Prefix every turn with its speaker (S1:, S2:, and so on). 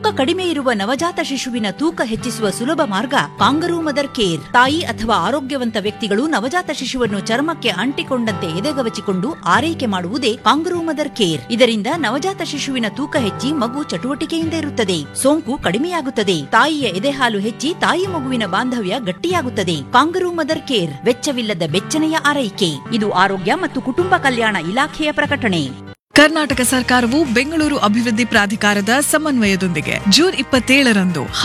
S1: ತೂಕ ಕಡಿಮೆ ಇರುವ ನವಜಾತ ಶಿಶುವಿನ ತೂಕ ಹೆಚ್ಚಿಸುವ ಸುಲಭ ಮಾರ್ಗ ಕಾಂಗರೂ ಮದರ್ ಕೇರ್ ತಾಯಿ ಅಥವಾ ಆರೋಗ್ಯವಂತ ವ್ಯಕ್ತಿಗಳು ನವಜಾತ ಶಿಶುವನ್ನು ಚರ್ಮಕ್ಕೆ ಅಂಟಿಕೊಂಡಂತೆ ಎದೆಗವಚಿಕೊಂಡು ಆರೈಕೆ ಮಾಡುವುದೇ ಕಾಂಗರೂ ಮದರ್ ಕೇರ್ ಇದರಿಂದ ನವಜಾತ ಶಿಶುವಿನ ತೂಕ ಹೆಚ್ಚಿ ಮಗು ಚಟುವಟಿಕೆಯಿಂದ ಇರುತ್ತದೆ ಸೋಂಕು ಕಡಿಮೆಯಾಗುತ್ತದೆ ತಾಯಿಯ ಎದೆಹಾಲು ಹೆಚ್ಚಿ ತಾಯಿ ಮಗುವಿನ ಬಾಂಧವ್ಯ ಗಟ್ಟಿಯಾಗುತ್ತದೆ ಕಾಂಗರೂ ಮದರ್ ಕೇರ್ ವೆಚ್ಚವಿಲ್ಲದ ಬೆಚ್ಚನೆಯ ಆರೈಕೆ ಇದು ಆರೋಗ್ಯ ಮತ್ತು ಕುಟುಂಬ ಕಲ್ಯಾಣ ಇಲಾಖೆಯ ಪ್ರಕಟಣೆ
S2: ಕರ್ನಾಟಕ ಸರ್ಕಾರವು ಬೆಂಗಳೂರು ಅಭಿವೃದ್ಧಿ ಪ್ರಾಧಿಕಾರದ ಸಮನ್ವಯದೊಂದಿಗೆ ಜೂನ್ ಇಪ್ಪತ್ತೇಳರಂದು